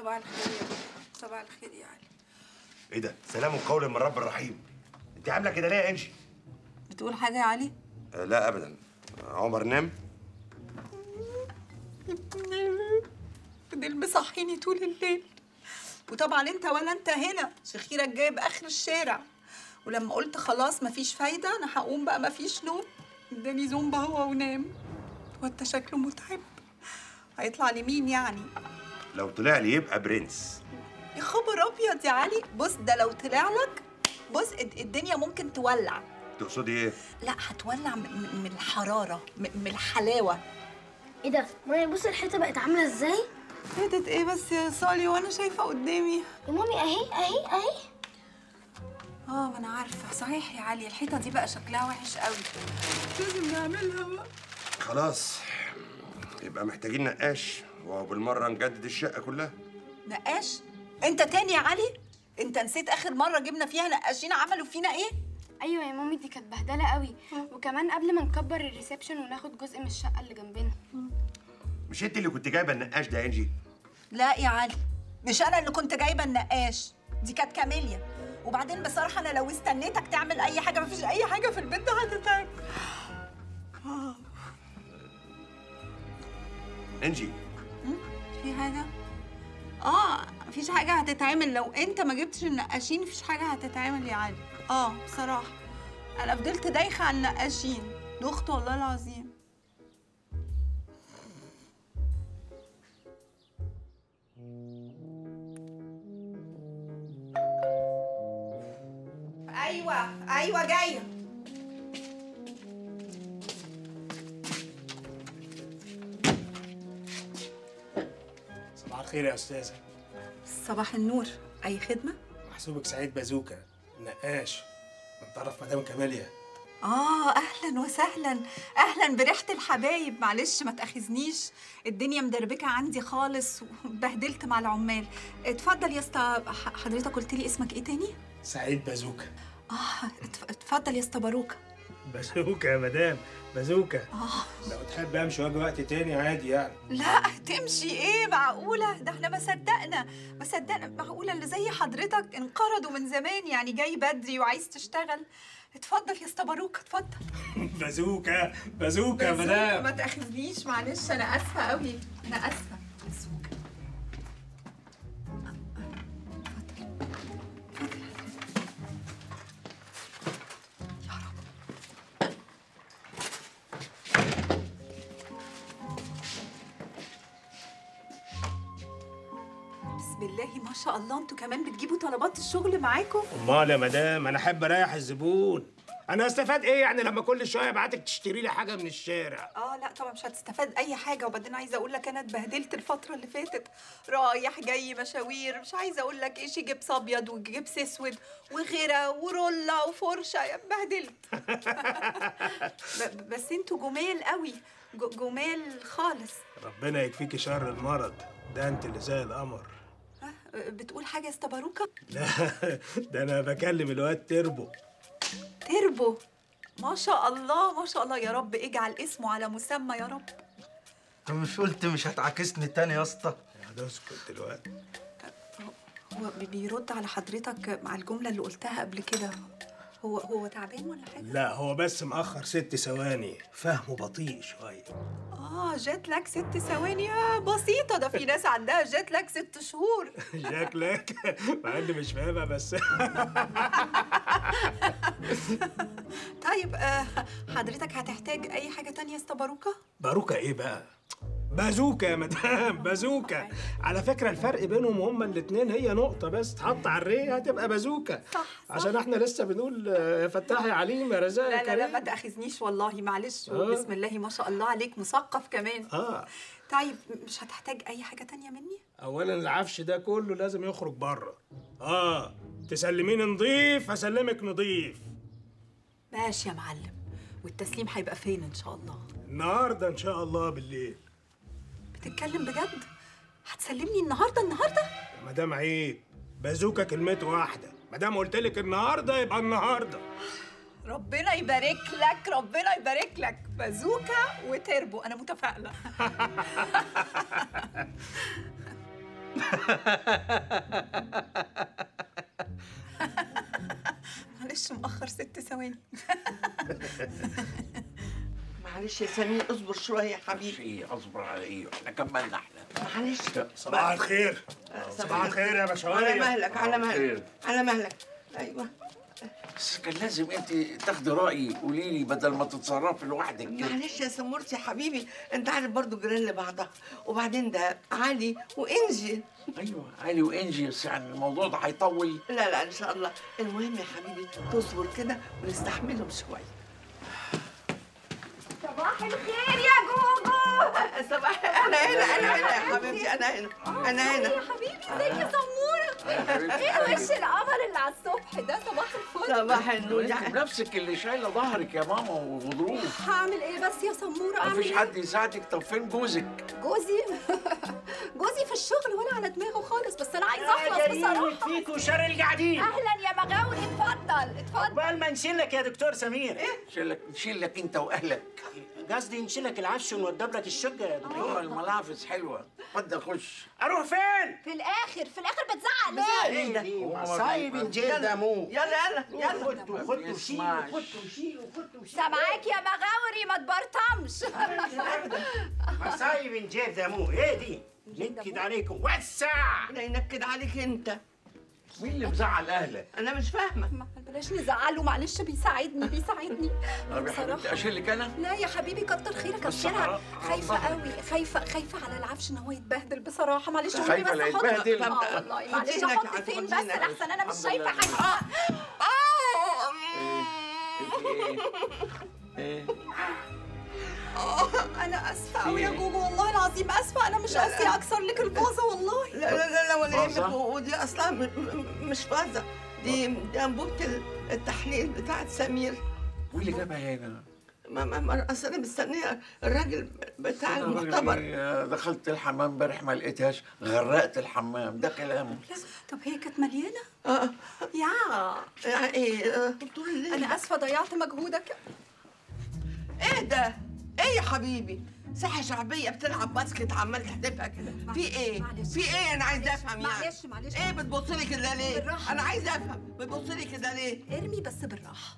صباح الخير يا صباح الخير يا علي ايه ده سلام قولا من رب الرحيم انت عامله كده ليه يا انجي بتقول حاجه يا علي آه لا ابدا عمر نام فضل مصحيني طول الليل وطبعا انت ولا انت هنا شخيرك جايب اخر الشارع ولما قلت خلاص مفيش فايده انا هقوم بقى مفيش نوم اداني زومبا هو ونام وانت شكله متعب هيطلع لمين يعني لو طلع لي يبقى برنس يا خبر ابيض يا علي بص ده لو طلع لك بص الد- الدنيا ممكن تولع تقصدي ايه لا هتولع من- من من الحراره من من الحلاوه ايه ده مامي بص الحيطه بقت عامله ازاي فاتت ايه بس يا صالي وانا شايفه قدامي يا مامي اهي اهي اهي اه ما انا عارفه صحيح يا علي الحيطه دي بقى شكلها وحش قوي لازم نعملها بقى خلاص يبقى محتاجين نقاش وبالمره نجدد الشقه كلها نقاش انت تاني يا علي انت نسيت اخر مره جبنا فيها نقاشين عملوا فينا ايه ايوه يا مامي دي كانت بهدله قوي وكمان قبل ما نكبر الريسبشن وناخد جزء من الشقه اللي جنبنا مش انت اللي كنت جايبه النقاش ده يا انجي لا يا علي مش انا اللي كنت جايبه النقاش دي كانت كاميليا وبعدين بصراحه انا لو استنيتك تعمل اي حاجه مفيش اي حاجه في البيت ده هتتعب انجي في حاجه اه مفيش حاجه هتتعمل لو انت ما جبتش النقاشين مفيش حاجه هتتعمل يا علي اه بصراحه انا فضلت دايخه على النقاشين دخت والله العظيم ايوه ايوه جايه صباح الخير يا استاذه صباح النور اي خدمه محسوبك سعيد بازوكا نقاش من طرف مدام كماليا آه أهلا وسهلا أهلا بريحة الحبايب معلش ما تأخذنيش الدنيا مدربكة عندي خالص وبهدلت مع العمال اتفضل يا اسطى ح- حضرتك قلت لي اسمك إيه تاني؟ سعيد بازوكا آه اتف- اتفضل يا اسطى باروكة بازوكا يا مدام بازوكا آه لو تحب امشي واجي وقت تاني عادي يعني لا تمشي إيه معقولة ده احنا ما صدقنا ما صدقنا معقولة اللي زي حضرتك انقرضوا من زمان يعني جاي بدري وعايز تشتغل اتفضل يا اسطى باروكة اتفضل بازوكا بازوكا يا بزوكة، مدام ما تاخذنيش معلش انا اسفه قوي انا اسفه بزوكة. اتفضل. اتفضل. يا رب بسم الله ما شاء الله انتوا كمان بتجيبوا طلبات الشغل معاكم امال يا مدام انا احب اريح الزبون انا استفاد ايه يعني لما كل شويه ابعتك تشتري لي حاجه من الشارع اه لا طبعا مش هتستفاد اي حاجه وبعدين عايزه اقول لك انا اتبهدلت الفتره اللي فاتت رايح جاي مشاوير مش عايزه اقول لك ايش جبس ابيض وجبس اسود وغيره ورولة وفرشه اتبهدلت ب- ب- بس انتوا جمال قوي ج- جمال خالص ربنا يكفيكي شر المرض ده انت اللي زي القمر ها، بتقول حاجه يا اسطى باروكه لا ده انا بكلم الواد تربو تربو ما شاء الله ما شاء الله يا رب اجعل اسمه على مسمى يا رب انت مش قلت مش هتعاكسني تاني يا اسطى يا اسكت دلوقتي هو بي- بيرد على حضرتك مع الجمله اللي قلتها قبل كده هو هو تعبان ولا حاجه لا هو بس مأخر ست ثواني فهمه بطيء شويه اه جات لك ست ثواني آه بسيطة ده في ناس عندها جات لك ست شهور شكلك مع اني مش فاهمها بس طيب آه حضرتك هتحتاج أي حاجة تانية يا اسطى باروكة؟ باروكا ايه بقى بازوكا يا مدام بازوكا على فكره الفرق بينهم هما الاتنين هي نقطه بس تحط على الري هتبقى بازوكا صح، صح. عشان احنا لسه بنقول آه، يا فتاح يا عليم يا رزاق يا لا لا لا كريم. ما تأخذنيش والله معلش آه. بسم الله ما شاء الله عليك مثقف كمان اه طيب مش هتحتاج أي حاجة تانية مني؟ اولا العفش ده كله لازم يخرج بره اه تسلميني نضيف هسلمك نضيف ماشي يا معلم والتسليم هيبقى فين إن شاء الله؟ النهارده ان شاء الله بالليل بتتكلم بجد؟ هتسلمني النهاردة النهاردة؟ يا مدام عيب بازوكا كلمته واحده مدام قلت لك النهارده يبقى النهارده ربنا يبارك لك ربنا يبارك لك بازوكا وتربو انا متفائله معلش مأخر ست ثواني معلش يا سمير اصبر شويه يا حبيبي ايه اصبر على ايه احنا كملنا احنا معلش صباح الخير صباح الخير يا على باشوية مهلك على مهلك على مهلك ايوه بس كان لازم انت تاخدي رايي قولي لي بدل ما تتصرفي لوحدك كده معلش يا سمورتي يا حبيبي انت عارف برضو جيران لبعضها وبعدين ده علي وانجي ايوه علي وانجي بس يعني الموضوع ده هيطول لا لا ان شاء الله المهم يا حبيبي تصبر كده ونستحملهم شويه صباح الخير يا جوجو صباح انا هنا انا هنا يا حبيبتي انا هنا انا هنا حبيبي ازيك يا سموره ايه وش القمر اللي على الصبح ده صباح الفل صباح النور انت يا بنفسك اللي شايله ظهرك يا ماما وغضروف هعمل ايه بس يا سموره اعمل مفيش ايه حد يساعدك طب فين جوزك جوزي جوزي في الشغل ولا على دماغه خالص بس انا عايزه اخلص بصراحه فيكوا شر القاعدين اهلا يا مغاوري اتفضل اتفضل بقى ما نشيلك يا دكتور سمير شيلك نشيلك انت واهلك قصدي نشيلك العفش ونوضب لك الشقه يا دكتور ايوه الملافظ حلوه اتفضل خش اروح فين؟ في الاخر في الاخر بتزعق ليه مصايب نجيل دموه يلا يلا يلا خدوا خدوا شيلوا يسمعش. خدوا شيلوا خدوا شيلوا سامعاك يا مغاوري ما تبرطمش مصايب نجيب دموه ايه دي؟ نكد عليكم وسع لا ينكد عليك انت مين اللي مزعل اهلك انا مش فاهمه ما- بلاش نزعله معلش بيساعدني بيساعدني طب يا حبيبتي بصراحة. اشيلك انا لا يا حبيبي كتر خيرك بس ابشرها حرام- خايفه حرام قوي خايفه خايفه على العفش ان هو يتبهدل بصراحه معلش خايفة قولي بس لا احط يتبهدل؟ اه والله معلش حطيه هناك احط يا فين عزيزي، بس حطيه هناك. لحسن انا مش الحمد شايفه لله. حاجه ايه انا اسفه قوي يا جوجو والله العظيم اسفه انا مش قصدي اكسر لك الفازه والله لا لا لا لا ولا فازة؟ يهمك ودي اصلا م- م- مش فازه دي دي انبوبه ال- التحليل بتاعت سمير واللي جابها هنا ما ما ما اصل انا مستنيه الراجل بتاع أنا راجل المختبر إيه، دخلت الحمام امبارح ما لقيتهاش غرقت الحمام ده كلامه لا طب هي كانت مليانه اه يا يعني ايه آه، طول الليل انا اسفه ضيعت مجهودك ايه ده؟ ايه يا حبيبي؟ ساحة شعبية بتلعب باسكت عمال تحدفها كده، في ايه؟ معلش. في ايه؟ أنا عايزة أفهم يعني. معلش معلش ايه بتبصلي كده ليه؟ بالراحة. أنا عايزة أفهم، بتبصلي كده ليه؟ ارمي بس بالراحه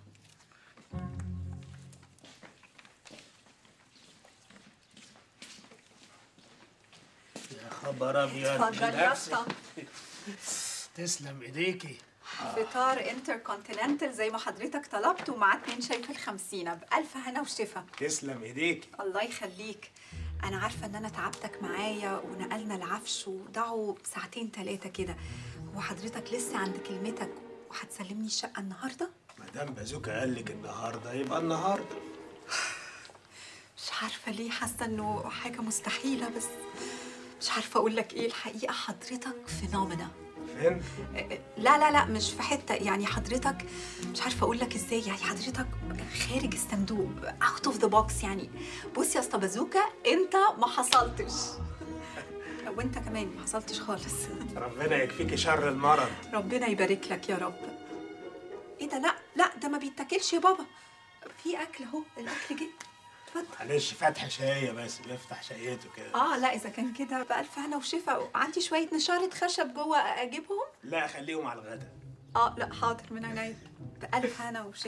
يا خبر ابيض اتفضل يا اسطى تسلم ايديكي فطار انتر كونتيننتال زي ما حضرتك طلبت ومعاه اتنين شاي في الخمسينة بألف هنا وشفا تسلم ايديكي الله يخليك أنا عارفة إن أنا تعبتك معايا ونقلنا العفش وضاعوا ساعتين تلاتة كده وحضرتك لسه عند كلمتك وهتسلمني الشقة النهاردة؟ مدام بازوكا قال لك النهارده يبقى النهارده مش عارفة ليه حاسة إنه حاجة مستحيلة بس مش عارفة أقول لك إيه الحقيقة حضرتك فينومينا فين؟ لا لا لا مش في حته يعني حضرتك مش عارفه اقول لك ازاي يعني حضرتك خارج الصندوق اوت اوف ذا بوكس يعني بص يا اسطى بازوكا انت ما حصلتش وانت كمان ما حصلتش خالص ربنا يكفيكي شر المرض ربنا يبارك لك يا رب ايه ده لا لا ده ما بيتاكلش يا بابا في اكل اهو الاكل جه اتفضل معلش فتح شايه بس بيفتح شايته كده اه لا اذا كان كده بألف هنا وشفا عندي شويه نشاره خشب جوه اجيبهم لا خليهم على الغدا اه لا حاضر من عينيا بألف هنا وشفا